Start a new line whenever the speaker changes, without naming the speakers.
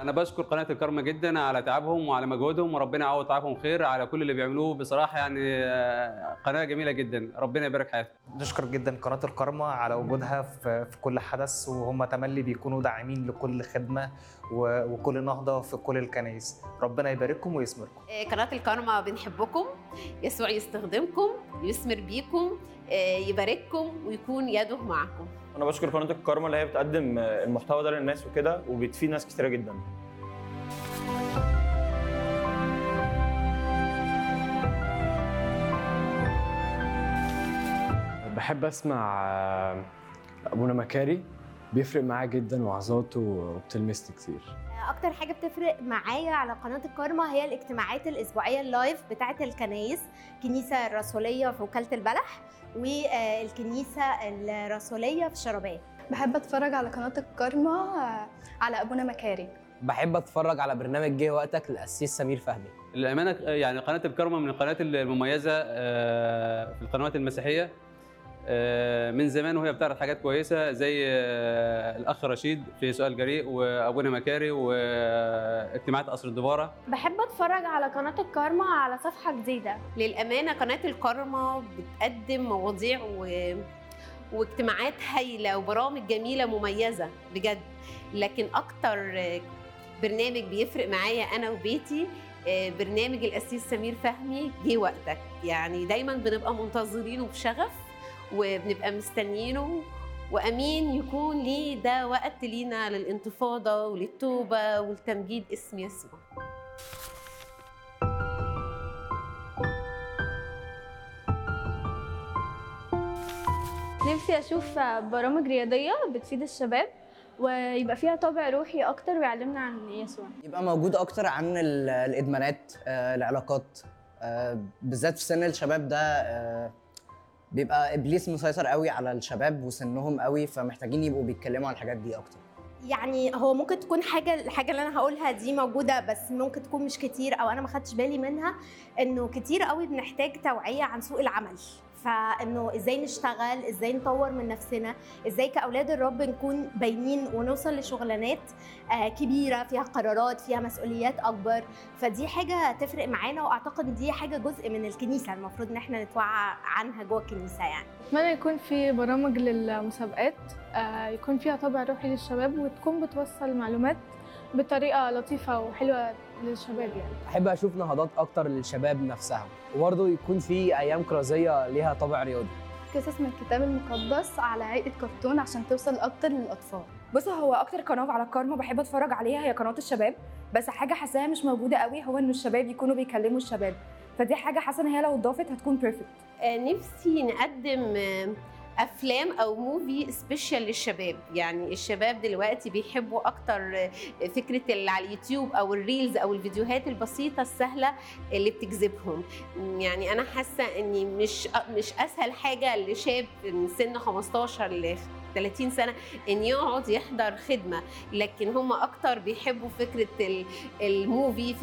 انا بشكر قناه الكرمه جدا على تعبهم وعلى مجهودهم وربنا يعوض تعبهم خير على كل اللي بيعملوه بصراحه يعني آه، قناه جميله جدا ربنا يبارك حياتهم
نشكر جدا قناة الكرمة على وجودها في في كل حدث وهم تملي بيكونوا داعمين لكل خدمة و- وكل نهضة في كل الكنائس ربنا يبارككم ويسمركم
آه، قناة الكرمة بنحبكم يسوع يستخدمكم يثمر بيكم آه، يبارككم ويكون يده معكم
انا بشكر قناه الكارما اللي هي بتقدم المحتوى ده للناس وكده وبتفيد ناس كتيره جدا
بحب اسمع آه، ابونا مكاري بيفرق معايا جدا وعظاته وبتلمسني كتير
اكتر حاجه بتفرق معايا على قناه الكارما هي الاجتماعات الاسبوعيه اللايف بتاعه الكنايس الكنيسه الرسوليه في وكاله البلح والكنيسه الرسوليه في الشربات
بحب اتفرج على قناه الكارما آه، على ابونا مكاري
بحب اتفرج على برنامج جه وقتك للقسيس سمير فهمي
للامانه يعني قناه الكرمه من القنوات المميزه آه، في القنوات المسيحيه آه، من زمان وهي بتعرض حاجات كويسه زي آه، الاخ رشيد في سؤال جريء وابونا مكاري واجتماعات قصر الدباره
بحب اتفرج على قناه الكارما على صفحه جديده
للأمانة قناة الكرمة بتقدم مواضيع و... واجتماعات هايلة وبرامج جميلة مميزة بجد لكن أكتر آه، برنامج بيفرق معايا أنا وبيتي آه، برنامج القسيس سمير فهمي جه وقتك يعني دايما بنبقى منتظرينه بشغف وبنبقى مستنيينه وامين يكون ليه ده وقت لينا للانتفاضه وللتوبه ولتمجيد اسم يسوع
نفسي اشوف برامج رياضيه بتفيد الشباب ويبقى فيها طابع روحي اكتر ويعلمنا عن يسوع
يبقى موجود اكتر عن ال- الادمانات آه، العلاقات آه، بالذات في سن الشباب ده آه، بيبقى ابليس مسيطر قوي على الشباب وسنهم قوي فمحتاجين يبقوا بيتكلموا عن الحاجات دي اكتر
يعني هو ممكن تكون حاجه الحاجه اللي انا هقولها دي موجوده بس ممكن تكون مش كتير او انا ما خدتش بالي منها انه كتير قوي بنحتاج توعيه عن سوق العمل فانه ازاي نشتغل ازاي نطور من نفسنا ازاي كاولاد الرب نكون باينين ونوصل لشغلانات آه، كبيره فيها قرارات فيها مسؤوليات اكبر فدي حاجه تفرق معانا واعتقد إن دي حاجه جزء من الكنيسه المفروض ان احنا نتوعى عنها جوه الكنيسه يعني
اتمنى يكون في برامج للمسابقات آه، يكون فيها طابع روحي للشباب وتكون بتوصل معلومات بطريقه لطيفه وحلوه للشباب يعني
احب اشوف نهضات اكتر للشباب نفسها وبرضه يكون في ايام كرازيه ليها طابع رياضي
قصص من الكتاب المقدس على هيئه كرتون عشان توصل اكتر للاطفال
بص هو اكتر قناه على الكارما بحب اتفرج عليها هي قناه الشباب بس حاجه حاساها مش موجوده قوي هو ان الشباب يكونوا بيكلموا الشباب فدي حاجه حاسه ان هي لو اتضافت هتكون بيرفكت
آه، نفسي نقدم آه، افلام او موفي سبيشال للشباب يعني الشباب دلوقتي بيحبوا اكتر آه، فكره اللي على اليوتيوب او الريلز او الفيديوهات البسيطه السهله اللي بتجذبهم يعني انا حاسه اني مش مش اسهل حاجه لشاب من سن 15 ل 30 سنه ان يقعد يحضر خدمه لكن هم اكتر بيحبوا فكره ال- الموفي